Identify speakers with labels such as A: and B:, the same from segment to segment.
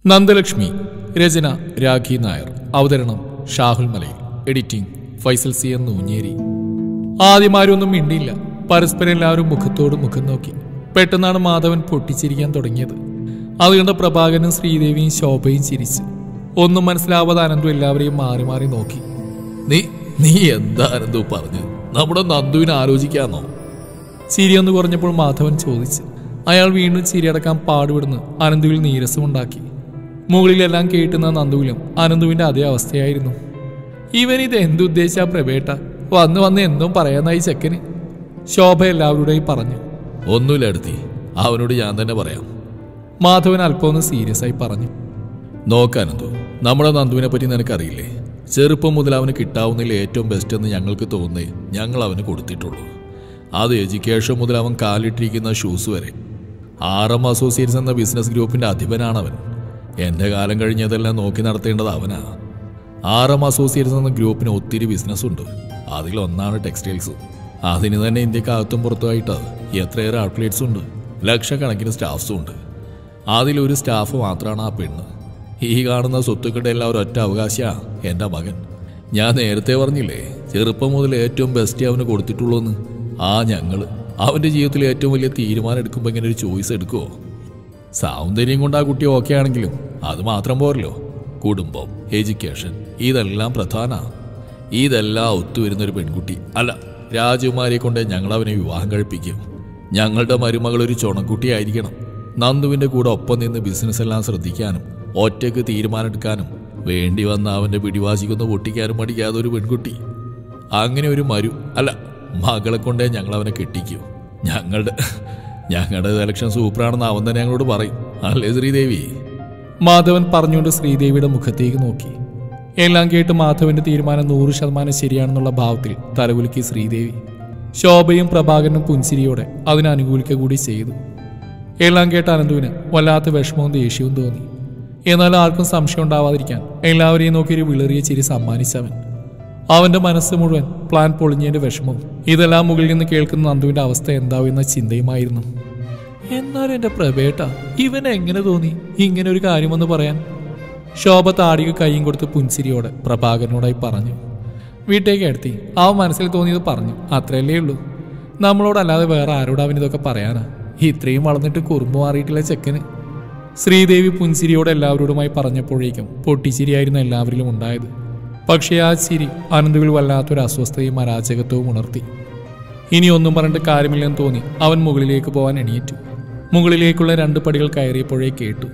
A: നന്ദലക്ഷ്മി രചന രാഖി നായർ അവതരണം ഷാഹുൽ മലയിൽ editing Faisal C എന്ന് ഊഞ്ഞേരി ആദ്യമാരൊന്നും മിണ്ടിയില്ല പരസ്പരം എല്ലാവരും മുഖത്തോട് മുഖം നോക്കി പെട്ടെന്നാണ് മാധവൻ പൊട്ടിച്ചിരിക്കാൻ തുടങ്ങിയത് അത് കണ്ട പ്രഭാകരനും ശ്രീദേവിയും ശോഭയും ചിരിച്ചു ഒന്നും മനസ്സിലാവാതെ അനന്തു എല്ലാവരെയും മാറി മാറി നോക്കി നീ നീ എന്താ അനന്തു പറഞ്ഞു നമ്മുടെ നന്ദുവിനെ ആലോചിക്കാന്നോ ചിരി ഒന്ന് കുറഞ്ഞപ്പോൾ മാധവൻ ചോദിച്ചു അയാൾ വീണ്ടും ചിരിയടക്കാൻ പാടുപെടുന്ന് അനന്തുവിൽ നീരസമുണ്ടാക്കി മുകളിലെല്ലാം കേട്ടുന്ന നന്ദുവിലും അനന്തുവിന്റെ അതേ അവസ്ഥയായിരുന്നു ഇവൻ ഇത് എന്തുദ്ദേശിച്ചാ പ്രവേട്ട വന്ന് വന്ന് എന്തും പറയാന്നായി ചെക്കന് ശോഭ എല്ലാവരുടെയും പറഞ്ഞു ഒന്നുമില്ല അടുത്തി അവനോട് ഞാൻ തന്നെ പറയാം മാധവൻ അല്പം ഒന്ന് സീരിയസ് ആയി പറഞ്ഞു നോക്കാനന്തു നമ്മുടെ നന്ദുവിനെ പറ്റി നിനക്കറിയില്ലേ ചെറുപ്പം മുതൽ അവന് കിട്ടാവുന്നതിൽ ഏറ്റവും ബെസ്റ്റ് എന്ന് ഞങ്ങൾക്ക് തോന്നുന്നേ ഞങ്ങൾ അവന് കൊടുത്തിട്ടുള്ളൂ അത് എഡ്യൂക്കേഷൻ മുതൽ അവൻ കാലിട്ടിരിക്കുന്ന ഷൂസ് വരെ ആർ എം അസോസിയേറ്റ്സ് എന്ന ബിസിനസ് ഗ്രൂപ്പിന്റെ അധിപനാണ് അവൻ എന്റെ കാലം കഴിഞ്ഞതെല്ലാം നോക്കി നടത്തേണ്ടത് അവനാ ആർ എം അസോസിയേറ്റ്സ് എന്ന ഗ്രൂപ്പിന് ഒത്തിരി ബിസിനസ് ഉണ്ട് അതിലൊന്നാണ് ടെക്സ്റ്റൈൽസ് അതിന് തന്നെ ഇന്ത്യക്കകത്തും പുറത്തുമായിട്ട് എത്രയേറെ ഔട്ട്ലെറ്റ്സ് ഉണ്ട് ലക്ഷക്കണക്കിന് സ്റ്റാഫ്സും ഉണ്ട് അതിലൊരു സ്റ്റാഫ് മാത്രമാണ് ആ പെണ്ണ് ഈ കാണുന്ന സ്വത്തുക്കളുടെ എല്ലാം ഒരൊറ്റ അവകാശാ എൻ്റെ മകൻ ഞാൻ നേരത്തെ പറഞ്ഞില്ലേ ചെറുപ്പം മുതൽ ഏറ്റവും ബെസ്റ്റ് അവന് കൊടുത്തിട്ടുള്ളൂ എന്ന് ആ ഞങ്ങള് അവൻ്റെ ജീവിതത്തിൽ ഏറ്റവും വലിയ തീരുമാനം എടുക്കുമ്പോൾ ഇങ്ങനെ ഒരു ചോയ്സ് എടുക്കുമോ സൗന്ദര്യം കൊണ്ട് ആ കുട്ടി ഓക്കെ ആണെങ്കിലും അത് മാത്രം പോരല്ലോ കുടുംബം എഡ്യൂക്കേഷൻ ഇതെല്ലാം പ്രധാന ഇതെല്ലാം ഒത്തുവരുന്ന ഒരു പെൺകുട്ടി അല്ല രാജകുമാരിയെ കൊണ്ട് ഞങ്ങൾ അവനെ വിവാഹം കഴിപ്പിക്കും ഞങ്ങളുടെ മരുമകൾ ഒരു ചുണക്കുട്ടിയായിരിക്കണം നന്ദുവിന്റെ കൂടെ ഒപ്പം നിന്ന് ബിസിനസ് എല്ലാം ശ്രദ്ധിക്കാനും ഒറ്റയ്ക്ക് തീരുമാനമെടുക്കാനും വേണ്ടി വന്ന അവന്റെ പിടിവാശിക്കൊന്ന് പൊട്ടിക്കാനും മടിക്കാതെ ഒരു പെൺകുട്ടി അങ്ങനെ ഒരു മരു അല്ല മകളെ കൊണ്ടേ ഞങ്ങൾ അവനെ കെട്ടിക്കൂ ഞങ്ങളുടെ ഞങ്ങളുടെ സെലക്ഷൻ സൂപ്പറാണെന്ന് അവൻ തന്നെ ഞങ്ങളോട് പറയും അല്ലേ ശ്രീദേവി മാധവൻ പറഞ്ഞുകൊണ്ട് ശ്രീദേവിയുടെ മുഖത്തേക്ക് നോക്കി എല്ലാം കേട്ട് മാധവന്റെ തീരുമാനം നൂറ് ശതമാനം ശരിയാണെന്നുള്ള ഭാവത്തിൽ തലകുലുക്കി ശ്രീദേവി ശോഭയും പ്രഭാകരനും പുൻസിരിയോടെ അതിനെ അനുകൂലിക്കുക കൂടി ചെയ്തു എല്ലാം കേട്ട് അനന്തുവിന് വല്ലാത്ത വിഷമവും ദേഷ്യവും തോന്നി എന്നാൽ ആർക്കും സംശയം ഉണ്ടാവാതിരിക്കാൻ എല്ലാവരെയും നോക്കി ഒരു വിളറിയ ചിരി സമ്മാനിച്ചവൻ അവന്റെ മനസ്സ് മുഴുവൻ പ്ലാൻ പൊളിഞ്ഞതിന്റെ വിഷമവും ഇതെല്ലാം മുകളിൽ നിന്ന് കേൾക്കുന്ന നന്ദുവിന്റെ അവസ്ഥ എന്താവുമെന്ന ചിന്തയുമായിരുന്നു എന്നാലും എന്റെ പ്രഭേട്ട ഇവൻ എങ്ങനെ തോന്നി ഇങ്ങനെ ഒരു കാര്യമെന്ന് പറയാൻ ശോഭ താടിക കൈയും കൊടുത്ത് പുൻസിരിയോടെ പ്രഭാകരനോടായി പറഞ്ഞു വീട്ടേക്ക് എടുത്തി അവൻ മനസ്സിൽ തോന്നിയത് പറഞ്ഞു അത്രയല്ലേ ഉള്ളൂ നമ്മളോടല്ലാതെ വേറെ ആരോട് അവൻ ഇതൊക്കെ പറയാനാ ഇത്രയും വളർന്നിട്ട് കുറുമ്പ് മാറിയിട്ടില്ല ചെക്കന് ശ്രീദേവി പുൻസിരിയോട് എല്ലാവരോടുമായി പറഞ്ഞപ്പോഴേക്കും പൊട്ടിച്ചിരിയായിരുന്നു എല്ലാവരിലും ഉണ്ടായത് പക്ഷേ ആ ചിരി അനന്തുവിൽ വല്ലാത്തൊരു അസ്വസ്ഥതയും അരാജകത്വവും ഉണർത്തി ഇനി ഒന്നും പറഞ്ഞിട്ട് കാര്യമില്ലെന്ന് തോന്നി അവൻ മുകളിലേക്ക് പോകാൻ എണീറ്റു മുകളിലേക്കുള്ള രണ്ട് പടികൾ കയറിയപ്പോഴേ കേട്ടു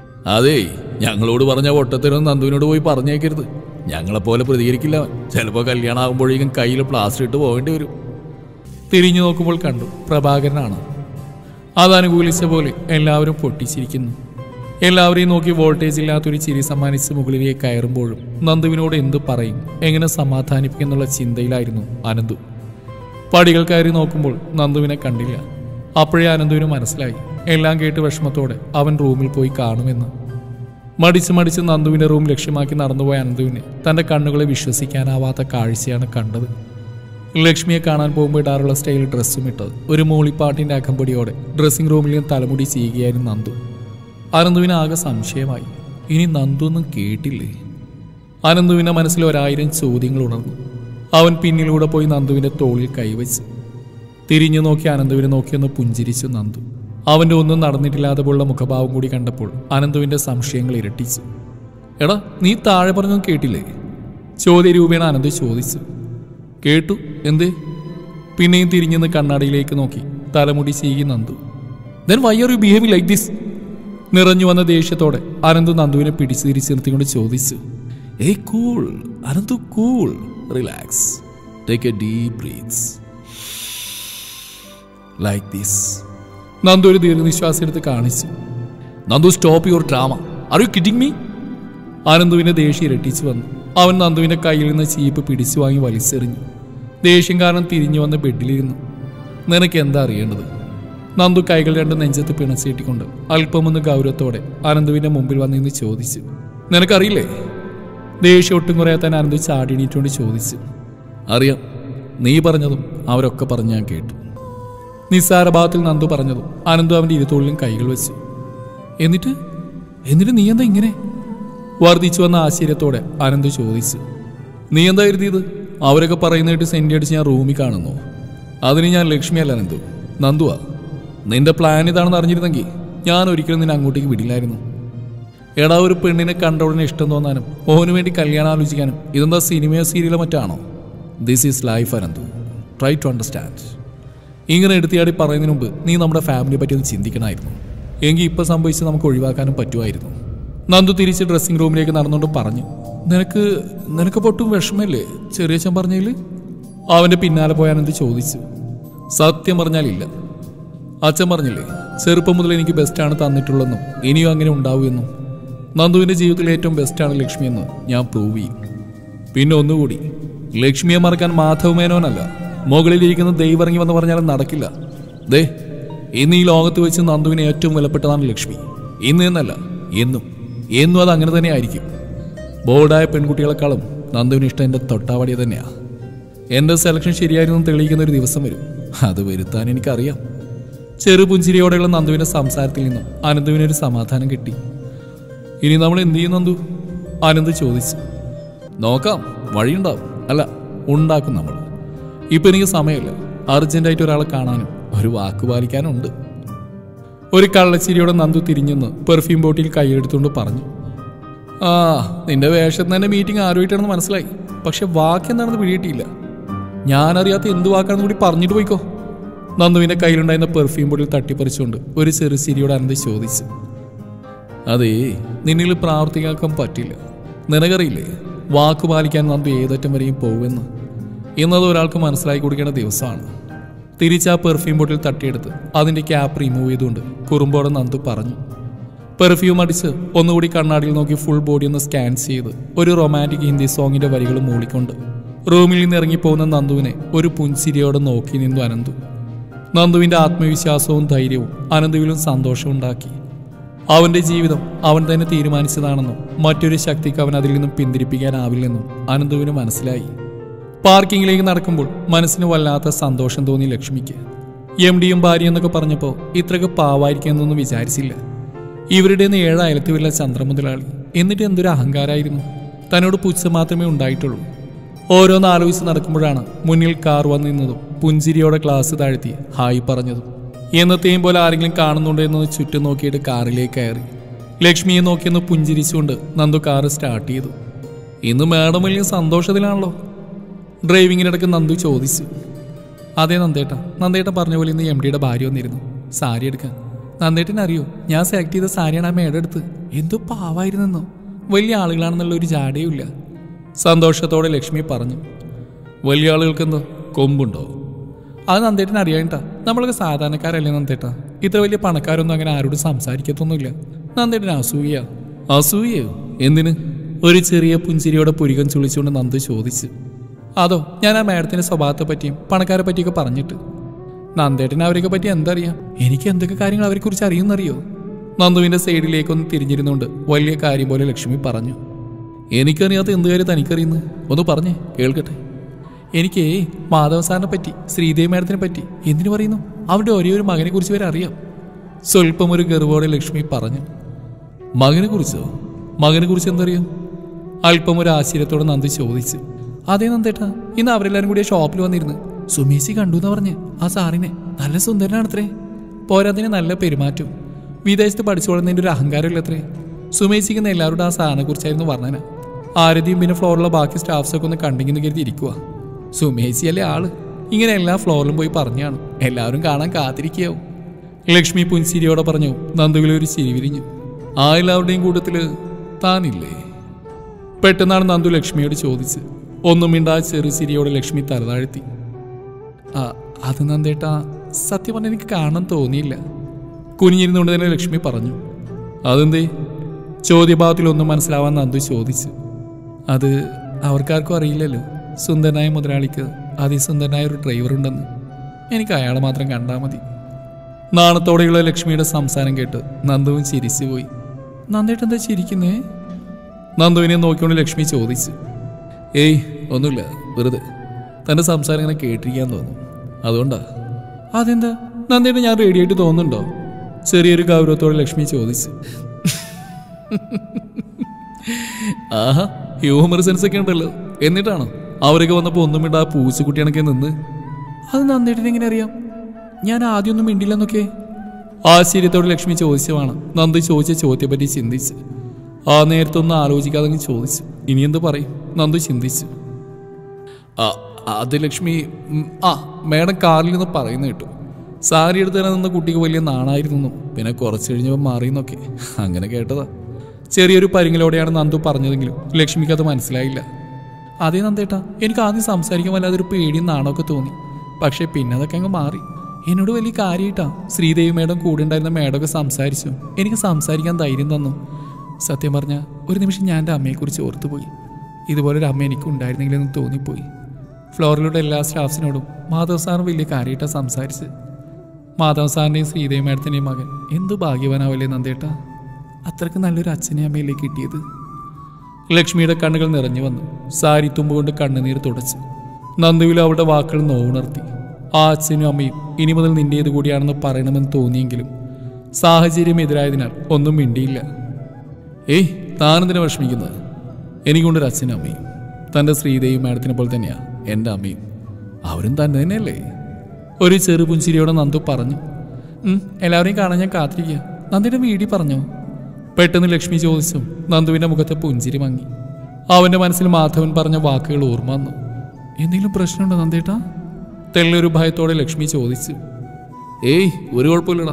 A: അതേ ഞങ്ങളോട് പറഞ്ഞ പൊട്ടത്തിനും നന്ദുവിനോട് പോയി പറഞ്ഞേക്കരുത് ഞങ്ങളെപ്പോലെ പ്രതികരിക്കില്ല അവൻ ചിലപ്പോൾ കല്യാണം ആകുമ്പോഴേക്കും കയ്യിൽ പ്ലാസ്റ്റർ ഇട്ട് പോകേണ്ടി വരും തിരിഞ്ഞു നോക്കുമ്പോൾ കണ്ടു പ്രഭാകരനാണ് അത് അനുകൂലിച്ച പോലെ എല്ലാവരും പൊട്ടിച്ചിരിക്കുന്നു എല്ലാവരെയും നോക്കി വോൾട്ടേജ് ഇല്ലാത്തൊരു ചിരി സമ്മാനിച്ച് മുകളിലേക്ക് കയറുമ്പോഴും നന്ദുവിനോട് എന്തു പറയും എങ്ങനെ സമാധാനിപ്പിക്കുന്നുള്ള ചിന്തയിലായിരുന്നു അനന്തു പടികൾ കയറി നോക്കുമ്പോൾ നന്ദുവിനെ കണ്ടില്ല അപ്പോഴേ അനന്തുവിന് മനസ്സിലായി എല്ലാം കേട്ട് വിഷമത്തോടെ അവൻ റൂമിൽ പോയി കാണുമെന്ന് മടിച്ച് മടിച്ച് നന്ദുവിന്റെ റൂം ലക്ഷ്യമാക്കി നടന്നുപോയ അനന്തുവിന് തന്റെ കണ്ണുകളെ വിശ്വസിക്കാനാവാത്ത കാഴ്ചയാണ് കണ്ടത് ലക്ഷ്മിയെ കാണാൻ പോകുമ്പോൾ ഇടാറുള്ള സ്റ്റൈൽ ഡ്രസ്സും ഇട്ടത് ഒരു മൂളിപ്പാട്ടിന്റെ അകമ്പടിയോടെ ഡ്രസ്സിംഗ് റൂമിൽ നിന്ന് തലമുടി ചെയ്യുകയായിരുന്നു നന്ദു അനന്തുവിന് ആകെ സംശയമായി ഇനി നന്ദു ഒന്നും കേട്ടില്ലേ അനന്തുവിന്റെ മനസ്സിൽ ഒരായിരം ചോദ്യങ്ങൾ ഉണർന്നു അവൻ പിന്നിലൂടെ പോയി നന്ദുവിന്റെ തോളിൽ കൈവച്ച് തിരിഞ്ഞു നോക്കി അനന്തുവിനെ നോക്കിയൊന്ന് പുഞ്ചിരിച്ചു നന്ദു അവന്റെ ഒന്നും നടന്നിട്ടില്ലാതെ പോലുള്ള മുഖഭാവം കൂടി കണ്ടപ്പോൾ അനന്തുവിന്റെ സംശയങ്ങൾ ഇരട്ടിച്ചു എടാ നീ താഴെ പറഞ്ഞൊന്നും കേട്ടില്ലേ ചോദ്യരൂപേണ അനന്ത് ചോദിച്ചു കേട്ടു എന്തേ പിന്നെയും തിരിഞ്ഞെന്ന് കണ്ണാടിയിലേക്ക് നോക്കി തലമുടി ചീകി Nandu then why are you behaving like this നിറഞ്ഞു വന്ന ദേഷ്യത്തോടെ അനന്തു നന്ദുവിനെ പിടിച്ചു തിരിച്ചു നിർത്തിക്കൊണ്ട് ചോദിച്ചു hey cool Ananthu cool relax take a deep breaths like this Nandu ഒരു ദീർഘനിശ്വാസം എടുത്ത് കാണിച്ചു Nandu stop your drama are you kidding me ആനന്ദുവിന്റെ ദേഷ്യം ഇരട്ടിച്ചു വന്നു അവൻ നന്ദുവിന്റെ കയ്യിൽ നിന്ന് ചീപ്പ് പിടിച്ചു വാങ്ങി വലിച്ചെറിഞ്ഞു ദേഷ്യം കാരണം തിരിഞ്ഞു വന്ന് ബെഡിലിരുന്നു നിനക്ക് എന്താ അറിയേണ്ടത് നന്ദു കൈകൾ രണ്ട് നെഞ്ചത്ത് പിണച്ചീട്ടിക്കൊണ്ട് അല്പമൊന്ന് ഗൗരവത്തോടെ അനന്തുവിന്റെ മുമ്പിൽ വന്നിന്ന് ചോദിച്ചു നിനക്കറിയില്ലേ ദേഷ്യം ഒട്ടും കുറയാൻ അനന്തു ചാടിണീറ്റുകൊണ്ട് ചോദിച്ചു അറിയാം നീ പറഞ്ഞതും അവരൊക്കെ പറഞ്ഞ് ഞാൻ കേട്ടു നിസ്സാരഭാവത്തിൽ നന്ദു പറഞ്ഞതും അനന്തു അവന്റെ ഇരുത്തോളിലും കൈകൾ വെച്ചു എന്നിട്ട് എന്നിട്ട് നീ എന്താ ഇങ്ങനെ വർദ്ധിച്ചു വന്ന ആശ്ചര്യത്തോടെ അനന്ത് ചോദിച്ചു നീ എന്താ കരുതിയത് അവരൊക്കെ പറയുന്നതായിട്ട് സെന്റ് അടിച്ച് ഞാൻ റൂമിൽ കാണുന്നു അതിന് ഞാൻ ലക്ഷ്മിയല്ല നന്ദു നന്ദുവാ നിന്റെ പ്ലാൻ ഇതാണെന്ന് അറിഞ്ഞിരുന്നെങ്കിൽ ഞാൻ ഒരിക്കലും നിന്നെ അങ്ങോട്ടേക്ക് വിടില്ലായിരുന്നു എടാ ഒരു പെണ്ണിനെ കണ്ട ഉടനെ ഇഷ്ടം തോന്നാനും ഓന് വേണ്ടി കല്യാണം ആലോചിക്കാനും ഇതെന്താ സിനിമയോ സീരിയലോ മറ്റാണോ this is life Ananthu try to understand ഇങ്ങനെ എടുത്തിയാടി പറയുന്നതിന് മുമ്പ് നീ നമ്മുടെ ഫാമിലിയെ പറ്റി ഒന്ന് ചിന്തിക്കണമായിരുന്നു എങ്കിൽ ഇപ്പം സംഭവിച്ച് നമുക്ക് ഒഴിവാക്കാനും പറ്റുമായിരുന്നു നന്ദു തിരിച്ച് ഡ്രസ്സിംഗ് റൂമിലേക്ക് നടന്നുകൊണ്ട് പറഞ്ഞു നിനക്ക് നിനക്ക് പൊട്ടും വിഷമല്ലേ ചെറിയച്ഛൻ പറഞ്ഞതിൽ അവൻ്റെ പിന്നാലെ പോയാനെന്ത് ചോദിച്ചു സത്യം പറഞ്ഞാലില്ല അച്ഛൻ പറഞ്ഞില്ലേ ചെറുപ്പം മുതൽ എനിക്ക് ബെസ്റ്റാണ് തന്നിട്ടുള്ളതെന്നും ഇനിയും അങ്ങനെ ഉണ്ടാവുമെന്നും നന്ദുവിൻ്റെ ജീവിതത്തിൽ ഏറ്റവും ബെസ്റ്റാണ് ലക്ഷ്മിയെന്ന് ഞാൻ പ്രൂവ് ചെയ്യും പിന്നെ ഒന്നുകൂടി ലക്ഷ്മിയെ മറക്കാൻ മാധവ് മേനോനല്ല മുകളിലിരിക്കുന്ന ദൈവം ഇറങ്ങി വന്ന് പറഞ്ഞാലും നടക്കില്ല ദേ ഇന്ന് ഈ ലോകത്ത് വെച്ച് നന്ദുവിന് ഏറ്റവും വിലപ്പെട്ടതാണ് ലക്ഷ്മി ഇന്ന് എന്നല്ല എന്നും എന്നും അത് അങ്ങനെ തന്നെ ആയിരിക്കും ബോർഡായ പെൺകുട്ടികളെക്കാളും നന്ദുവിന് ഇഷ്ടം എൻ്റെ തൊട്ടാവടിയ തന്നെയാണ് എൻ്റെ സെലക്ഷൻ ശരിയായിരുന്നു എന്ന് തെളിയിക്കുന്ന ഒരു ദിവസം വരും അത് വരുത്താൻ എനിക്കറിയാം ചെറുപുഞ്ചിരിയോടെയുള്ള നന്ദുവിൻ്റെ സംസാരത്തിൽ നിന്നും അനന്തുവിനൊരു സമാധാനം കിട്ടി ഇനി നമ്മൾ എന്ത് ചെയ്യും നന്ദു ആനന്ദ് ചോദിച്ചു നോക്കാം വഴിയുണ്ടാവും അല്ല ഉണ്ടാക്കും നമ്മൾ ഇപ്പൊ എനിക്ക് സമയമില്ല അർജന്റായിട്ട് ഒരാളെ കാണാനും ഒരു വാക്ക് പാലിക്കാനുണ്ട് ഒരു കള്ളച്ചിരിയോടെ നന്ദു തിരിഞ്ഞെന്ന് പെർഫ്യൂം ബോട്ടിൽ കൈയെടുത്തുകൊണ്ട് പറഞ്ഞു ആ നിന്റെ വേഷത്തിന് തന്നെ മീറ്റിംഗ് ആരുമായിട്ടാണെന്ന് മനസ്സിലായി പക്ഷെ വാക്ക് എന്താണെന്ന് പിടിയിട്ടില്ല ഞാനറിയാത്ത എന്ത് വാക്കാണെന്ന് കൂടി പറഞ്ഞിട്ട് പോയിക്കോ നന്ദുവിന്റെ കയ്യിലുണ്ടായിരുന്ന പെർഫ്യൂം ബോട്ടിൽ തട്ടിപ്പറിച്ചുകൊണ്ട് ഒരു ചെറു ചിരിയോട് അനന്ത് ചോദിച്ചു അതേ നിന്നിൽ പ്രാവർത്തികാക്കാൻ പറ്റില്ല നിനക്കറിയില്ലേ വാക്ക് പാലിക്കാൻ നന്ദു ഏതറ്റം വരെയും പോകുമെന്ന് എന്നത് ഒരാൾക്ക് മനസ്സിലാക്കി കൊടുക്കേണ്ട ദിവസമാണ് തിരിച്ച് ആ പെർഫ്യൂം ബോട്ടിൽ തട്ടിയെടുത്ത് അതിന്റെ ക്യാപ്പ് റിമൂവ് ചെയ്തുകൊണ്ട് കുറുമ്പോടെ നന്ദു പറഞ്ഞു പെർഫ്യൂം അടിച്ച് ഒന്നുകൂടി കണ്ണാടിയിൽ നോക്കി ഫുൾ ബോഡി ഒന്ന് സ്കാൻ ചെയ്ത് ഒരു റൊമാൻറ്റിക് ഹിന്ദി സോങ്ങിന്റെ വരികൾ മൂളിക്കൊണ്ട് റൂമിൽ നിന്ന് ഇറങ്ങിപ്പോകുന്ന നന്ദുവിനെ ഒരു പുൻസിരിയോടെ നോക്കി നിന്നു അനന്തു നന്ദുവിന്റെ ആത്മവിശ്വാസവും ധൈര്യവും അനന്തുവിലും സന്തോഷവും ഉണ്ടാക്കി അവന്റെ ജീവിതം അവൻ തന്നെ തീരുമാനിച്ചതാണെന്നും മറ്റൊരു ശക്തിക്ക് അവൻ അതിൽ നിന്നും പിന്തിരിപ്പിക്കാനാവില്ലെന്നും അനന്തുവിന് മനസ്സിലായി പാർക്കിങ്ങിലേക്ക് നടക്കുമ്പോൾ മനസ്സിന് വല്ലാത്ത സന്തോഷം തോന്നി ലക്ഷ്മിക്ക് എം ഡിയും ഭാര്യ എന്നൊക്കെ പറഞ്ഞപ്പോൾ ഇത്രക്ക് പാവായിരിക്കുമെന്നൊന്നും വിചാരിച്ചില്ല ഇവരുടെ നിന്ന് ഏഴ് അയലത്തുമില്ല ചന്ദ്രമുതലാളി എന്നിട്ട് എന്തൊരു അഹങ്കാരായിരുന്നു തന്നോട് പുച്ഛം മാത്രമേ ഉണ്ടായിട്ടുള്ളൂ ഓരോന്ന് ആലോചിച്ച് നടക്കുമ്പോഴാണ് മുന്നിൽ കാർ വന്നു നിന്നതും പുഞ്ചിരിയോടെ ഗ്ലാസ് താഴ്ത്തി ഹായ് പറഞ്ഞതും എന്നത്തെയും പോലെ ആരെങ്കിലും കാണുന്നുണ്ടോ എന്ന് ചുറ്റും നോക്കിയിട്ട് കാറിലേക്ക് കയറി ലക്ഷ്മിയെ നോക്കിയൊന്ന് പുഞ്ചിരിച്ചുകൊണ്ട് നന്ദു കാറ് സ്റ്റാർട്ട് ചെയ്തു ഇന്ന് മാഡം വലിയ സന്തോഷത്തിലാണല്ലോ ഡ്രൈവിങ്ങിനിടയ്ക്ക് നന്ദു ചോദിച്ചു അതെ നന്ദേട്ട നന്ദേട്ട പറഞ്ഞ പോലെ ഇന്ന് എം ഡിയുടെ ഭാര്യ വന്നിരുന്നു സാരി എടുക്കാൻ നന്ദേട്ടൻ അറിയോ ഞാൻ സെലക്ട് ചെയ്ത സാരിയാണ് ആ മേഡം എടുത്ത് എന്തോ പാവായിരുന്നെന്നോ വലിയ ആളുകളാണെന്നുള്ള ഒരു ജാടയുമില്ല സന്തോഷത്തോടെ ലക്ഷ്മി പറഞ്ഞു വലിയ ആളുകൾക്ക് എന്തോ കൊമ്പുണ്ടോ അത് നന്ദേട്ടൻ അറിയാണ്ടാ നമ്മളൊക്കെ സാധാരണക്കാരല്ലേ നന്ദേട്ട ഇത്ര വലിയ പണക്കാരൊന്നും അങ്ങനെ ആരോടും സംസാരിക്കത്തൊന്നുമില്ല നന്ദേട്ടൻ അസൂയ അസൂയയോ എന്തിന് ഒരു ചെറിയ പുഞ്ചിരിയോടെ പുരികം ചുളിച്ചുകൊണ്ട് നന്ദു ചോദിച്ചു അതോ ഞാൻ ആ മാഡത്തിന്റെ സ്വഭാവത്തെ പറ്റിയും പണക്കാരെ പറ്റിയൊക്കെ പറഞ്ഞിട്ട് നന്ദേട്ടന് അവരെയൊക്കെ പറ്റി എന്തറിയാം എനിക്ക് എന്തൊക്കെ കാര്യങ്ങൾ അവരെ കുറിച്ച് അറിയുമെന്നറിയോ നന്ദുവിന്റെ സൈഡിലേക്കൊന്ന് തിരിഞ്ഞിരുന്നുകൊണ്ട് വലിയ കാര്യം പോലെ ലക്ഷ്മി പറഞ്ഞു എനിക്കറിയാത്ത എന്ത് കാര്യം തനിക്കറിയുന്നു ഒന്ന് പറഞ്ഞേ കേൾക്കട്ടെ എനിക്ക് മാധവ സാറിനെ പറ്റി ശ്രീദേവി മാഡത്തിനെ പറ്റി എന്തിനു പറയുന്നു അവരുടെ ഒരേ ഒരു മകനെ കുറിച്ച് വരെ അറിയാം സ്വല്പം ഒരു ഗർവോടെ ലക്ഷ്മി പറഞ്ഞു മകനെ കുറിച്ചോ മകനെ കുറിച്ച് എന്തറിയാം അല്പം ഒരു ആശ്ചര്യത്തോടെ നന്ദി ചോദിച്ചു അതേ നന്ദേട്ടാ ഇന്ന് അവരെല്ലാരും കൂടി ഷോപ്പിൽ വന്നിരുന്നു സുമേശി കണ്ടു എന്ന് പറഞ്ഞ് ആ സാറിനെ നല്ല സുന്ദരനാണത്രേ പോരാതിന് നല്ല പെരുമാറ്റവും വിദേശത്ത് പഠിച്ചു വളർന്നതിന്റെ ഒരു അഹങ്കാരമില്ല അത്രേ സുമേശിക്കുന്ന എല്ലാവരുടെ ആ സാറിനെ കുറിച്ചായിരുന്നു പറഞ്ഞന ആരതിയും പിന്നെ ഫ്ലോറിലെ ബാക്കി സ്റ്റാഫ്സ് ഒക്കെ ഒന്ന് കണ്ടിങ്ങനെ കരുതി ഇരിക്കുക സുമേശിയല്ലേ ആള് ഇങ്ങനെ എല്ലാ ഫ്ലോറിലും പോയി പറഞ്ഞാണ് എല്ലാവരും കാണാൻ കാത്തിരിക്കുകയാവും ലക്ഷ്മി പുൻസിരിയോടെ പറഞ്ഞു നന്ദുവിൽ ഒരു ചിരി വിരിഞ്ഞു ആ എല്ലാവരുടെയും കൂട്ടത്തില് താനില്ലേ പെട്ടെന്നാണ് നന്ദു ലക്ഷ്മിയോട് ചോദിച്ച് ഒന്നും മിണ്ടാ ചെറു ചിരിയോടെ ലക്ഷ്മി തലതാഴ്ത്തി ആ, അത് നന്ദേട്ടാ സത്യം പറഞ്ഞാൽ എനിക്ക് കാണാൻ തോന്നിയില്ല കുനിഞ്ഞിരുന്നുകൊണ്ട് തന്നെ ലക്ഷ്മി പറഞ്ഞു അതെന്തേ ചോദ്യഭാവത്തിൽ ഒന്നും മനസ്സിലാവാൻ നന്ദു ചോദിച്ചു അത് അവർക്കാർക്കും അറിയില്ലല്ലോ സുന്ദരനായ മുതലാളിക്ക് അതിസുന്ദരനായ ഒരു ഡ്രൈവർ ഉണ്ടെന്ന് എനിക്ക് അയാളെ മാത്രം കണ്ടാൽ മതി നാണത്തോടെയുള്ള ലക്ഷ്മിയുടെ സംസാരം കേട്ട് നന്ദുവും ചിരിച്ചുപോയി നന്ദേട്ട് എന്താ ചിരിക്കുന്നേ നന്ദുവിനെ നോക്കിക്കൊണ്ട് ലക്ഷ്മി ചോദിച്ചു ഏയ് ഒന്നുമില്ല വെറുതെ തന്റെ സംസാരം ഇങ്ങനെ കേട്ടിരിക്കാൻ തോന്നും അതുകൊണ്ടാ അതെന്താ നന്ദേട്ട് ഞാൻ റെഡിയായിട്ട് തോന്നുന്നുണ്ടോ ചെറിയൊരു ഗൗരവത്തോടെ ലക്ഷ്മി ചോദിച്ചു ആഹാ ഹ്യൂമർ സെൻസ് ഒക്കെ ഉണ്ടല്ലോ എന്നിട്ടാണോ അവരൊക്കെ വന്നപ്പോൾ ഒന്നും മിണ്ടാ പൂച്ചക്കുട്ടിയാണൊക്കെ നിന്ന് അത് നന്ദേട്ടിന് എങ്ങനെ അറിയാം ഞാൻ ആദ്യമൊന്നും മിണ്ടില്ലെന്നൊക്കെ ആശ്ചര്യത്തോടെ ലക്ഷ്മി ചോദിച്ചതാണ് നന്ദി ചോദിച്ച ചോദ്യത്തെപ്പറ്റി ചിന്തിച്ച് ആ നേരത്തൊന്നും ആലോചിക്കാതെ അങ്ങ് ചോദിച്ചു ഇനി എന്ത് പറയും നന്ദു ചിന്തിച്ചു ആ അത് ലക്ഷ്മി ഉം, ആ മേഡം കാറിൽ നിന്ന് പറയുന്ന കേട്ടു സാരി എടുത്ത് തന്നെ നിന്ന കുട്ടിക്ക് വലിയ നാണായിരുന്നു പിന്നെ കുറച്ച് കഴിഞ്ഞപ്പോൾ മാറിയെന്നൊക്കെ അങ്ങനെ കേട്ടതാ ചെറിയൊരു പരിങ്ങലോടെയാണ് നന്ദു പറഞ്ഞതെങ്കിലും ലക്ഷ്മിക്ക് അത് മനസ്സിലായില്ല അതേ നന്ദേട്ടാ എനിക്ക് ആദ്യം സംസാരിക്കാൻ വല്ലാതൊരു പേടിയും നാണമൊക്കെ തോന്നി പക്ഷേ പിന്നെ അതൊക്കെ അങ്ങ് മാറി എന്നോട് വലിയ കാര്യമായിട്ടാ ശ്രീദേവി മേഡം കൂടെ ഉണ്ടായിരുന്ന മേഡമൊക്കെ സംസാരിച്ചു എനിക്ക് സംസാരിക്കാൻ ധൈര്യം തന്നു സത്യം പറഞ്ഞാൽ ഒരു നിമിഷം ഞാൻ എൻ്റെ അമ്മയെക്കുറിച്ച് ഓർത്തുപോയി ഇതുപോലൊരു അമ്മ എനിക്ക് ഉണ്ടായിരുന്നെങ്കിലെന്ന് തോന്നിപ്പോയി ഫ്ലോറിലൂടെ എല്ലാ സ്റ്റാഫ്സിനോടും മാധവ് സാറും വലിയ കാര്യമായിട്ടാണ് സംസാരിച്ച് മാധവ് സാറിൻ്റെയും ശ്രീദേവി മേഡത്തിൻ്റെയും മകൻ എന്ത് ഭാഗ്യവാനാവല്ലേ നന്ദേട്ട അത്രയ്ക്ക് നല്ലൊരു അച്ഛനെയും അമ്മയില്ലേ കിട്ടിയത് ലക്ഷ്മിയുടെ കണ്ണുകൾ നിറഞ്ഞു വന്നു സാരി തുമ്പുകൊണ്ട് കണ്ണുനീർ തുടച്ചു നന്ദുവിൽ അവളുടെ വാക്കുകൾ നോവുണർത്തി ആ അച്ഛനും അമ്മയും ഇനി മുതൽ നിന്റേത് കൂടിയാണെന്ന് പറയണമെന്ന് തോന്നിയെങ്കിലും സാഹചര്യം എതിരായതിനാൽ ഒന്നും മിണ്ടിയില്ല ഏയ് താനെന്തിനാ വിഷമിക്കുന്നത് എനിക്കൊണ്ടൊരു അച്ഛനും അമ്മയും തൻ്റെ ശ്രീദേവി മാഡത്തിനെ പോലെ തന്നെയാ എൻ്റെ അമ്മയും അവരും തന്നെ തന്നെയല്ലേ ഒരു ചെറു പുഞ്ചിരിയോടെ നന്ദു പറഞ്ഞു "ഉം, എല്ലാവരെയും കാണാൻ ഞാൻ കാത്തിരിക്കുക നന്ദിയുടെ വീടി പറഞ്ഞോ പെട്ടെന്ന് ലക്ഷ്മി ചോദിച്ചു നന്ദുവിൻ്റെ മുഖത്തെ പുഞ്ചിരി മങ്ങി അവൻ്റെ മനസ്സിൽ മാധവൻ പറഞ്ഞ വാക്കുകൾ ഓർമ്മ വന്നു എന്തെങ്കിലും പ്രശ്നമുണ്ടോ നന്ദേട്ടാ തെല്ലൊരു ഭയത്തോടെ ലക്ഷ്മി ചോദിച്ചു ഏയ് ഒരു കുഴപ്പമില്ലടാ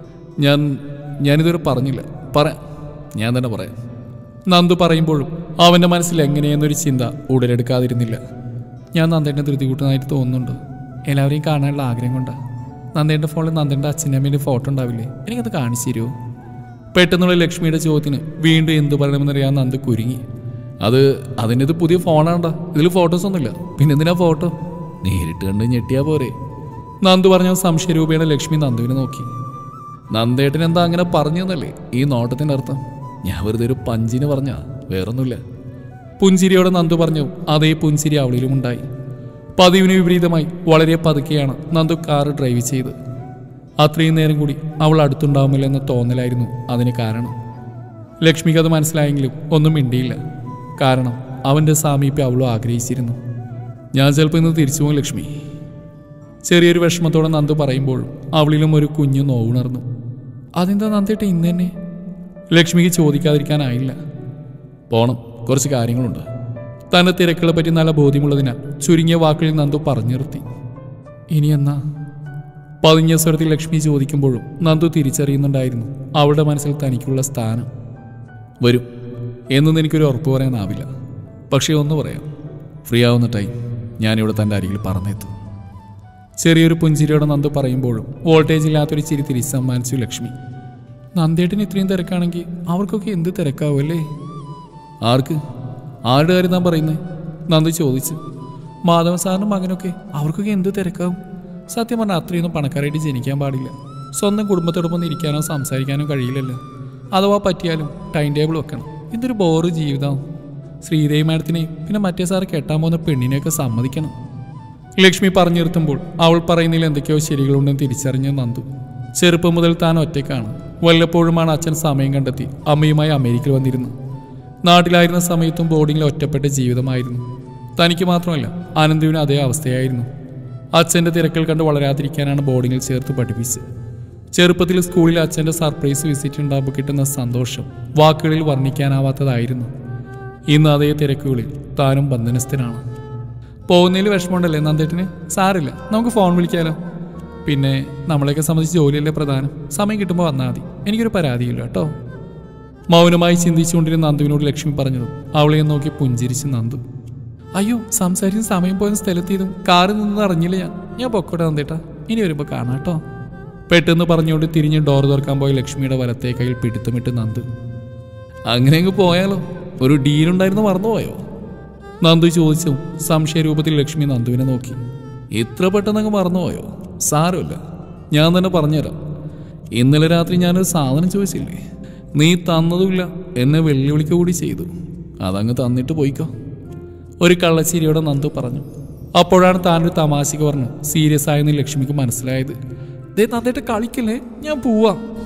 A: ഞാൻ ഞാനിതുവരെ പറഞ്ഞില്ല പറയാം ഞാൻ തന്നെ പറയാം നന്ദു പറയുമ്പോഴും അവൻ്റെ മനസ്സിൽ എങ്ങനെയെന്നൊരു ചിന്ത ഉടലെടുക്കാതിരുന്നില്ല ഞാൻ നന്ദേട്ടനെ ധൃതി കൂട്ടുന്നതായിട്ട് തോന്നുന്നുണ്ട് എല്ലാവരെയും കാണാനുള്ള ആഗ്രഹം കൊണ്ടാ നന്ദേൻ്റെ ഫോണിൽ നന്ദേൻ്റെ അച്ഛൻ്റെ അമ്മേൻ്റെ ഫോട്ടോ ഉണ്ടാവില്ലേ എനിക്കത് കാണിച്ചു തരുമോ പെട്ടെന്നുള്ള ലക്ഷ്മിയുടെ ചോദ്യത്തിന് വീണ്ടും എന്തു പറയണമെന്നറിയാൻ നന്ദ് കുരുങ്ങി അത് അതിൻ്റെ ഇത് പുതിയ ഫോണാണ്ടാ ഇതിൽ ഫോട്ടോസ് ഒന്നുമില്ല പിന്നെ എന്തിനാ ഫോട്ടോ നേരിട്ട് കണ്ട് ഞെട്ടിയാ പോരെ നന്ദു പറഞ്ഞ സംശയരൂപേണ ലക്ഷ്മി നന്ദുവിനെ നോക്കി നന്ദേട്ടൻ എന്താ അങ്ങനെ പറഞ്ഞെന്നല്ലേ ഈ നോട്ടത്തിന്റെ അർത്ഥം ഞാൻ വെറുതെ ഒരു പഞ്ചിന് പറഞ്ഞ വേറൊന്നുമില്ല പുഞ്ചിരിയോടെ നന്ദു പറഞ്ഞു അതേ പുഞ്ചിരി അവളിലും ഉണ്ടായി പതിവിന് വിപരീതമായി വളരെ പതുക്കെയാണ് നന്ദു കാറ് ഡ്രൈവ് ചെയ്ത് അത്രയും നേരം കൂടി അവൾ അടുത്തുണ്ടാവുമില്ലെന്ന തോന്നലായിരുന്നു അതിന് കാരണം ലക്ഷ്മിക്ക് അത് മനസ്സിലായെങ്കിലും ഒന്നും മിണ്ടിയില്ല കാരണം അവൻ്റെ സാമീപ്യം അവളും ആഗ്രഹിച്ചിരുന്നു ഞാൻ ചിലപ്പോൾ ഇന്ന് തിരിച്ചു പോകും ലക്ഷ്മി ചെറിയൊരു വിഷമത്തോടെ നന്ദു പറയുമ്പോഴും അവളിലും ഒരു കുഞ്ഞു നോവുണർന്നു അതെന്താ നന്ദിട്ട് ഇന്ന് തന്നെ ലക്ഷ്മിക്ക് ചോദിക്കാതിരിക്കാനായില്ല പോണം കുറച്ച് കാര്യങ്ങളുണ്ട് തന്റെ തിരക്കുകളെ പറ്റി നല്ല ബോധ്യമുള്ളതിനാൽ ചുരുങ്ങിയ വാക്കുകളിൽ നന്ദു പറഞ്ഞു നിർത്തി ഇനി എന്നാ പതിഞ്ഞ സ്വരത്തിൽ ലക്ഷ്മി ചോദിക്കുമ്പോഴും നന്ദു തിരിച്ചറിയുന്നുണ്ടായിരുന്നു അവളുടെ മനസ്സിൽ തനിക്കുള്ള സ്ഥാനം വരും എന്നൊന്നും എനിക്കൊരു ഉറപ്പ് പറയാനാവില്ല പക്ഷേ ഒന്ന് പറയാം ഫ്രീ ആവുന്ന ടൈം ഞാനിവിടെ തൻ്റെ അരികിൽ പറഞ്ഞെത്തും ചെറിയൊരു പുഞ്ചിരിയോടെ നന്ദു പറയുമ്പോഴും വോൾട്ടേജ് ഇല്ലാത്തൊരു ചിരി തിരിച്ച് സമ്മാനിച്ചു ലക്ഷ്മി നന്ദേട്ടന് ഇത്രയും തിരക്കാണെങ്കിൽ അവർക്കൊക്കെ എന്ത് തിരക്കാവുമല്ലേ ആർക്ക് ആരുടെ കാര്യം താൻ പറയുന്നത് നന്ദു ചോദിച്ചു മാധവ സാറിനും മകനൊക്കെ അവർക്കൊക്കെ എന്ത് തിരക്കാവും സത്യം പറഞ്ഞാൽ അത്രയൊന്നും പണക്കാരായിട്ട് ജനിക്കാൻ പാടില്ല സ്വന്തം കുടുംബത്തോടൊപ്പം ഇരിക്കാനോ സംസാരിക്കാനോ കഴിയില്ലല്ലോ അഥവാ പറ്റിയാലും ടൈം ടേബിൾ വെക്കണം എന്തൊരു ബോറ് ജീവിതം ശ്രീദേവി മാഡത്തിനെയും പിന്നെ മറ്റേ സാറ് കെട്ടാൻ പോകുന്ന പെണ്ണിനെയൊക്കെ സമ്മതിക്കണം ലക്ഷ്മി പറഞ്ഞു നിർത്തുമ്പോൾ അവൾ പറയുന്നതിൽ എന്തൊക്കെയോ ശരികളുണ്ടെന്ന് തിരിച്ചറിഞ്ഞ നന്ദു ചെറുപ്പം മുതൽ താൻ ഒറ്റയ്ക്കാണ് വല്ലപ്പോഴുമാണ് അച്ഛൻ സമയം കണ്ടെത്തി അമ്മയുമായി അമേരിക്കയിൽ വന്നിരുന്നു നാട്ടിലായിരുന്ന സമയത്തും ബോർഡിങ്ങിൽ ഒറ്റപ്പെട്ട ജീവിതമായിരുന്നു തനിക്ക് മാത്രമല്ല ആനന്ദുവിന് അതേ അവസ്ഥയായിരുന്നു അച്ഛൻ്റെ തിരക്കുകൾ കണ്ട് വളരാതിരിക്കാനാണ് ബോർഡിങ്ങിൽ ചേർത്ത് പഠിപ്പിച്ച് ചെറുപ്പത്തിൽ സ്കൂളിൽ അച്ഛൻ്റെ സർപ്രൈസ് വിസിറ്റ് ഉണ്ടാകുമ്പോൾ കിട്ടുന്ന സന്തോഷം വാക്കുകളിൽ വർണ്ണിക്കാനാവാത്തതായിരുന്നു ഇന്ന് അതേ തിരക്കുകളിൽ താനും ബന്ധനസ്ഥനാണ് പോകുന്നതിൽ വിഷമമുണ്ടല്ലേ നന്ദേട്ടിന് സാറില്ല നമുക്ക് ഫോൺ വിളിക്കാലോ പിന്നെ നമ്മളെയൊക്കെ സംബന്ധിച്ച് ജോലിയല്ലേ പ്രധാനം സമയം കിട്ടുമ്പോൾ വന്നാൽ മതി എനിക്കൊരു പരാതിയില്ല കേട്ടോ മൗനമായി ചിന്തിച്ചുകൊണ്ടിരുന്ന നന്ദുവിനോട് ലക്ഷ്മി പറഞ്ഞതും അവളെ നോക്കി പുഞ്ചിരിച്ച് നന്ദു അയ്യോ സംസാരിച്ച് സമയം പോയ സ്ഥലത്തിയതും കാറിൽ നിന്ന് അറിഞ്ഞില്ല ഞാൻ ഞാൻ പൊക്കോട്ടെ നന്ദേട്ടാ ഇനി വരുമ്പോൾ കാണാം കേട്ടോ പെട്ടെന്ന് പറഞ്ഞുകൊണ്ട് തിരിഞ്ഞ് ഡോർ തുറക്കാൻ പോയ ലക്ഷ്മിയുടെ വലത്തേ കയ്യിൽ പിടുത്തമിട്ട് നന്ദു അങ്ങനെ അങ്ങ് പോയാലോ ഒരു ഡീലുണ്ടായിരുന്നു മറന്നുപോയോ നന്ദു ചോദിച്ചു സംശയരൂപത്തിൽ ലക്ഷ്മി നന്ദുവിനെ നോക്കി ഇത്ര പെട്ടെന്ന് അങ്ങ് മറന്നുപോയോ സാരമില്ല ഞാൻ തന്നെ പറഞ്ഞുതരാം ഇന്നലെ രാത്രി ഞാനൊരു സാധനം ചോദിച്ചില്ലേ നീ തന്നതുമില്ല എന്നെ വെല്ലുവിളിക്കുക കൂടി ചെയ്തു അതങ്ങ് തന്നിട്ട് പോയിക്കോ ഒരു കള്ളച്ചിരിയോടെ നന്ദു പറഞ്ഞു അപ്പോഴാണ് താനൊരു തമാശക്ക് പറഞ്ഞു സീരിയസ് ആയെന്ന് ലക്ഷ്മിക്ക് മനസ്സിലായത് ദേ നന്നായിട്ട് കളിക്കല്ലേ ഞാൻ പോവാം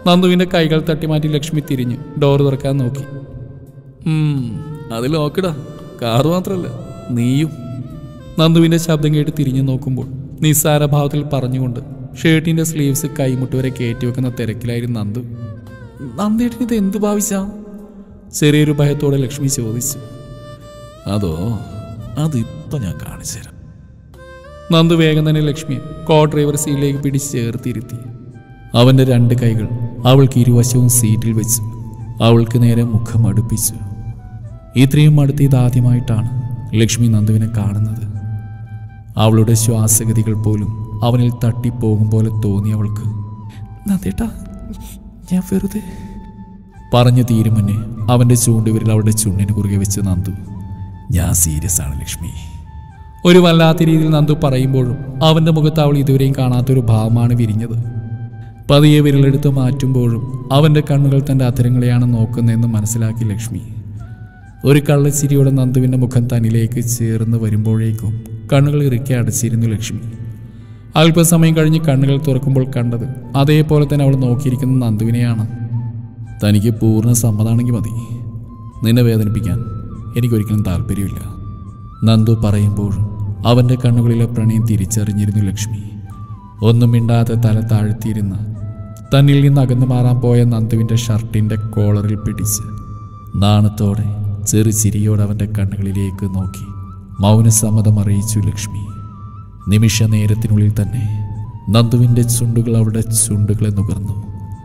A: നന്ദുവിന്റെ കൈകൾ തട്ടിമാറ്റി ലക്ഷ്മി തിരിഞ്ഞു ഡോർ തുറക്കാൻ നോക്കി ഉം, അത് ലോക്കടാ കാറ് മാത്രല്ല നീയും നന്ദുവിന്റെ ശബ്ദം കേട്ട് തിരിഞ്ഞു നോക്കുമ്പോൾ നിസ്സാര ഭാവത്തിൽ പറഞ്ഞുകൊണ്ട് ഷർട്ടിന്റെ സ്ലീവ്സ് കൈമുട്ട് വരെ കയറ്റി വെക്കുന്ന തിരക്കിലായിരുന്നു നന്ദു നന്ദേട്ടിന് ഇത് എന്ത് ഭാവിച്ചാ ചെറിയൊരു ഭയത്തോടെ ലക്ഷ്മി ചോദിച്ചു
B: അതോ അതിപ്പോ ഞാൻ കാണിച്ചു തരാം
A: നന്ദു വേഗം തന്നെ ലക്ഷ്മിയെ കോ ഡ്രൈവർ സീറ്റിലേക്ക് പിടിച്ച് ചേർത്തിരുത്തി അവന്റെ രണ്ട് കൈകൾ അവൾക്ക് ഇരുവശവും സീറ്റിൽ വെച്ചു അവൾക്ക് നേരെ മുഖം അടുപ്പിച്ചു ഇത്രയും അടുത്ത് ഇതാദ്യമായിട്ടാണ് ലക്ഷ്മി നന്ദുവിനെ കാണുന്നത് അവളുടെ ശ്വാസഗതികൾ പോലും അവനിൽ തട്ടിപ്പോകും പോലെ തോന്നി അവൾക്ക് നന്ദേട്ടാ ഞാൻ വെറുതെ പറഞ്ഞു തീരുമുന്നേ അവന്റെ ചൂണ്ടുവിരൽ അവളുടെ ചുണ്ടിന് കുറുകെ വെച്ച് നന്ദു
B: ഞാൻ സീരിയസ് ആണ് ലക്ഷ്മി
A: ഒരു വല്ലാത്ത രീതിയിൽ നന്ദു പറയുമ്പോഴും അവന്റെ മുഖത്ത് അവൾ ഇതുവരെയും കാണാത്തൊരു ഭാവമാണ് വിരിഞ്ഞത് പതിയെ വിരലെടുത്ത് മാറ്റുമ്പോഴും അവന്റെ കണ്ണുകൾ തന്റെ അത്തരങ്ങളെയാണ് നോക്കുന്നതെന്ന് മനസ്സിലാക്കി ലക്ഷ്മി ഒരു കള്ളച്ചിരിയോടെ നന്ദുവിന്റെ മുഖം തന്നിലേക്ക് ചേർന്ന് വരുമ്പോഴേക്കും കണ്ണുകൾ ഇറുക്കി അടച്ചിരുന്നു ലക്ഷ്മി അല്പസമയം കഴിഞ്ഞ് കണ്ണുകൾ തുറക്കുമ്പോൾ കണ്ടത് അതേപോലെ തന്നെ അവൾ നോക്കിയിരിക്കുന്ന നന്ദുവിനെയാണ്
B: തനിക്ക് പൂർണ്ണ സമ്മതാണെങ്കിൽ മതി നിന്നെ വേദനിപ്പിക്കാൻ എനിക്കൊരിക്കലും താല്പര്യമില്ല
A: നന്ദു പറയുമ്പോഴും അവന്റെ കണ്ണുകളിലെ പ്രണയം തിരിച്ചറിഞ്ഞിരുന്നു ലക്ഷ്മി ഒന്നും മിണ്ടാതെ തല താഴ്ത്തിയിരുന്ന് തന്നിൽ നിന്ന് അകന്നു മാറാൻ പോയ നന്ദുവിന്റെ ഷർട്ടിന്റെ കോളറിൽ പിടിച്ച് നാണത്തോടെ ചെറു ചിരിയോടെ അവന്റെ കണ്ണുകളിലേക്ക് നോക്കി മൗനസമ്മതം അറിയിച്ചു ലക്ഷ്മി നിമിഷ നേരത്തിനുള്ളിൽ തന്നെ നന്ദുവിന്റെ ചുണ്ടുകൾ അവളുടെ ചുണ്ടുകളെ നുകർന്നു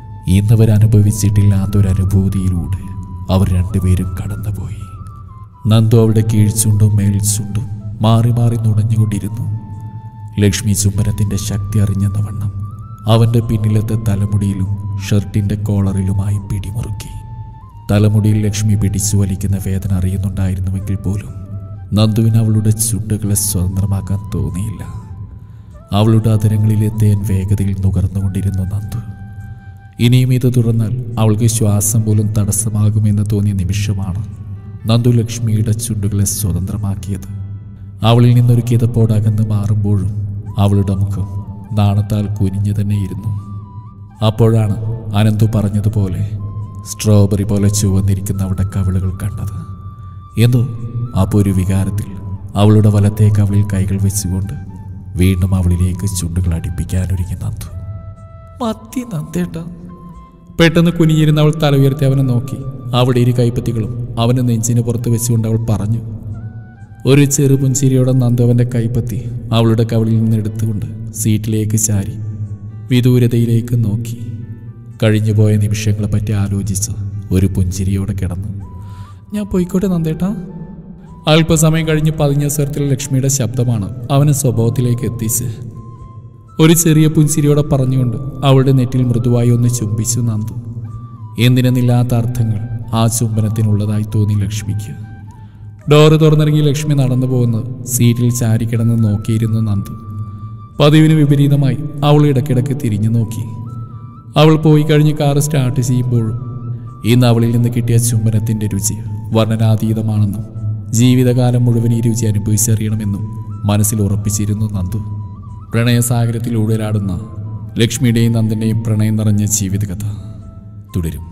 A: ഇന്നവരനുഭവിച്ചിട്ടില്ലാത്തൊരനുഭൂതിയിലൂടെ അവർ രണ്ടുപേരും കടന്നുപോയി നന്ദു അവിടെ കീഴ്ച്ചുണ്ടും മേൽച്ചുണ്ടും മാറി മാറി നുണഞ്ഞുകൊണ്ടിരുന്നു ലക്ഷ്മി ചുംബനത്തിന്റെ ശക്തി അറിഞ്ഞെന്ന വണ്ണം അവന്റെ പിന്നിലത്തെ തലമുടിയിലും ഷർട്ടിന്റെ കോളറിലുമായി പിടിമുറുക്കി തലമുടിയിൽ ലക്ഷ്മി പിടിച്ചു വലിക്കുന്ന വേദന അറിയുന്നുണ്ടായിരുന്നുവെങ്കിൽ പോലും നന്ദുവിന് അവളുടെ ചുണ്ടുകളെ സ്വതന്ത്രമാക്കാൻ തോന്നിയില്ല അവളുടെ അതരങ്ങളിലെ തേൻ വേഗതയിൽ നുകർന്നുകൊണ്ടിരുന്നു നന്ദു ഇനിയും ഇത് തുടർന്നാൽ അവൾക്ക് ശ്വാസം പോലും തടസ്സമാകുമെന്ന് തോന്നിയ നിമിഷമാണ് നന്ദു ലക്ഷ്മിയുടെ ചുണ്ടുകളെ സ്വതന്ത്രമാക്കിയത് അവളിൽ നിന്നൊരു കിതപ്പോട് അകന്ന് മാറുമ്പോഴും അവളുടെ മുഖം നാണത്താൽ കുനിഞ്ഞു തന്നെയിരുന്നു അപ്പോഴാണ് അനന്തു പറഞ്ഞതുപോലെ സ്ട്രോബെറി പോലെ ചുവന്നിരിക്കുന്ന അവളുടെ കവിളുകൾ കണ്ടത് എന്തോ അപ്പോൾ ഒരു വികാരത്തിൽ അവളുടെ വലത്തെ കവിളിൽ കൈകൾ വെച്ചുകൊണ്ട് വീണ്ടും അവളിലേക്ക് ചുണ്ടുകൾ അടുപ്പിക്കാനൊരുങ്ങി നന്ദു മത്തി നന്ദേട്ട പെട്ടെന്ന് കുനിഞ്ഞിരുന്ന് അവൾ തല ഉയർത്തി അവനെ നോക്കി അവിടെ ഇരു കൈപ്പത്തികളും അവന്റെ നെഞ്ചിന് പുറത്ത് വെച്ചുകൊണ്ട് അവൾ പറഞ്ഞു ഒരു ചെറു പുഞ്ചിരിയോടെ നന്ദു അവന്റെ കൈപ്പത്തി അവളുടെ കവിളിൽ നിന്ന് എടുത്തുകൊണ്ട് സീറ്റിലേക്ക് ചാരി വിദൂരതയിലേക്ക് നോക്കി കഴിഞ്ഞുപോയ നിമിഷങ്ങളെപ്പറ്റി ആലോചിച്ച് ഒരു പുഞ്ചിരിയോടെ കിടന്നു ഞാൻ പോയിക്കോട്ടെ നന്ദേട്ടാ അല്പസമയം കഴിഞ്ഞ് പതിഞ്ഞ സ്വരത്തിൽ ലക്ഷ്മിയുടെ ശബ്ദമാണ് അവനെ സ്വഭാവത്തിലേക്ക് എത്തിച്ച് ഒരു ചെറിയ പുഞ്ചിരിയോടെ പറഞ്ഞുകൊണ്ട് അവളുടെ നെറ്റിൽ മൃദുവായി ഒന്ന് ചുംബിച്ചു നന്ദു എന്തിനെന്നില്ലാത്ത അർത്ഥങ്ങൾ ആ ചുംബനത്തിനുള്ളതായി തോന്നി ലക്ഷ്മിക്ക് ഡോറ് തുറന്നിറങ്ങി ലക്ഷ്മി നടന്നു പോകുന്നത് സീറ്റിൽ ചാരിക്കിടന്ന് നോക്കിയിരുന്നു നന്ദു പതിവിന് വിപരീതമായി അവൾ ഇടയ്ക്കിടയ്ക്ക് തിരിഞ്ഞു നോക്കി അവൾ പോയി കഴിഞ്ഞ് കാറ് സ്റ്റാർട്ട് ചെയ്യുമ്പോഴും ഇന്ന് അവളിൽ നിന്ന് കിട്ടിയ ചുംബനത്തിന്റെ രുചി വർണ്ണനാതീതമാണെന്നും ജീവിതകാലം മുഴുവൻ ഈ രുചി അനുഭവിച്ചറിയണമെന്നും മനസ്സിൽ ഉറപ്പിച്ചിരുന്നു നന്ദു പ്രണയസാഗരത്തിൽ ഊടലാടുന്ന ലക്ഷ്മിയുടെയും നന്ദന്റെയും പ്രണയം നിറഞ്ഞ ജീവിതകഥ തുടരും